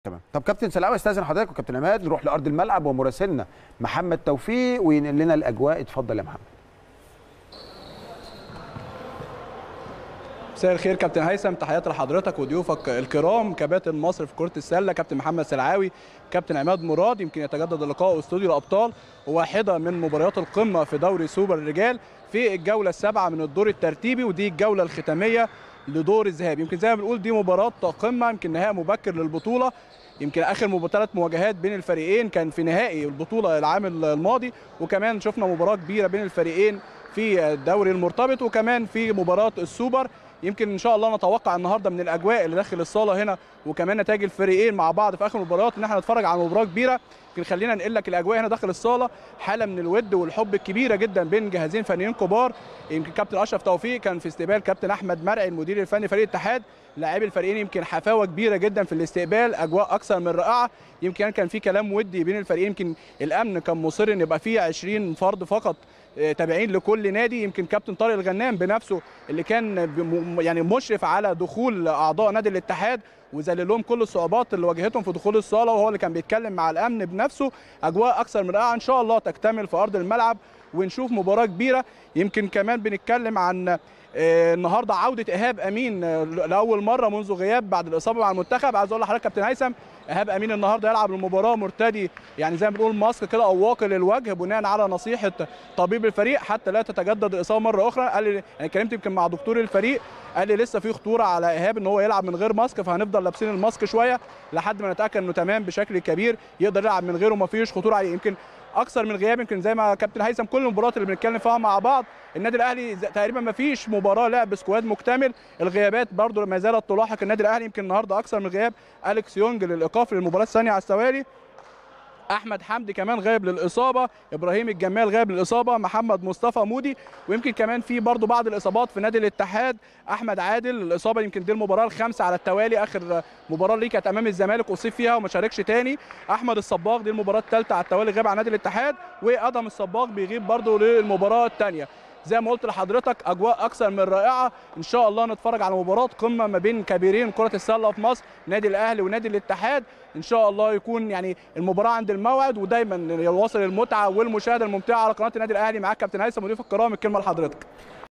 تمام طب كابتن سلامه استاذن حضرتك وكابتن عماد نروح لارض الملعب ومراسلنا محمد توفيق وينقل لنا الاجواء اتفضل يا محمد مساء الخير كابتن هيثم تحياتي لحضرتك وضيوفك الكرام كباتن مصر في كره السله كابتن محمد سلعاوي كابتن عماد مراد يمكن يتجدد اللقاء استوديو الابطال واحده من مباريات القمه في دوري سوبر الرجال في الجوله السابعه من الدور الترتيبي ودي الجوله الختاميه لدور الذهاب يمكن زي ما بنقول دي مباراه قمه يمكن نهائي مبكر للبطوله يمكن اخر ثلاث مواجهات بين الفريقين كان في نهائي البطوله العام الماضي وكمان شفنا مباراه كبيره بين الفريقين في الدوري المرتبط وكمان في مباراه السوبر يمكن ان شاء الله نتوقع النهارده من الاجواء اللي داخل الصاله هنا وكمان نتائج الفريقين مع بعض في اخر المباريات ان احنا نتفرج على مباراه كبيره يمكن خلينا ننقل لك الاجواء هنا داخل الصاله حاله من الود والحب الكبيره جدا بين جهازين فنيين كبار يمكن كابتن اشرف توفيق كان في استقبال كابتن احمد مرعي المدير الفني فريق الاتحاد لاعبي الفريقين يمكن حفاوه كبيره جدا في الاستقبال اجواء اكثر من رائعه يمكن كان في كلام ودي بين الفريقين يمكن الامن كان مصر ان يبقى فيه 20 فرد فقط تابعين لكل نادي يمكن كابتن طارق الغنام بنفسه اللي كان يعني مشرف على دخول اعضاء نادي الاتحاد وذلل لهم كل الصعوبات اللي واجهتهم في دخول الصاله وهو اللي كان بيتكلم مع الامن بنفسه اجواء اكثر من رائعه ان شاء الله تكتمل في ارض الملعب ونشوف مباراه كبيره يمكن كمان بنتكلم عن النهارده عوده ايهاب امين لاول مره منذ غياب بعد الاصابه مع المنتخب عايز اقول لحضرتك كابتن هيثم ايهاب امين النهارده يلعب المباراه مرتدي يعني زي ما بنقول ماسك كده او واقي للوجه بناء على نصيحه طبيب الفريق حتى لا تتجدد الاصابه مره اخرى قال لي يعني كلمت يمكن مع دكتور الفريق قال لي لسه في خطوره على ايهاب ان هو يلعب من غير ماسك فهنفضل لابسين الماسك شويه لحد ما نتاكد انه تمام بشكل كبير يقدر يلعب من غيره ما فيش خطوره عليه يمكن اكثر من غياب يمكن زي ما كابتن هيثم كل المباريات اللي بنتكلم فيها مع بعض النادي الاهلي تقريبا ما فيش مباراه لعب سكواد مكتمل الغيابات برضو ما زالت تلاحق النادي الاهلي يمكن النهارده اكثر من غياب اليكس يونج للايقاف للمباراه الثانيه على التوالي احمد حمدي كمان غايب للاصابه ابراهيم الجمال غايب للاصابه محمد مصطفى مودي ويمكن كمان في برضو بعض الاصابات في نادي الاتحاد احمد عادل الاصابه يمكن دي المباراه الخامسه على التوالي اخر مباراه ليه كانت امام الزمالك اصيب فيها وما شاركش تاني احمد الصباغ دي المباراه الثالثه على التوالي غاب عن نادي الاتحاد وادم الصباغ بيغيب برضو للمباراه الثانيه زي ما قلت لحضرتك اجواء اكثر من رائعه ان شاء الله نتفرج على مباراه قمه ما بين كبيرين كره السله في مصر نادي الاهلي ونادي الاتحاد ان شاء الله يكون يعني المباراه عند الموعد ودايما يواصل المتعه والمشاهده الممتعه على قناه النادي الاهلي معاك كابتن هيثم مضيف الكرام الكلمه لحضرتك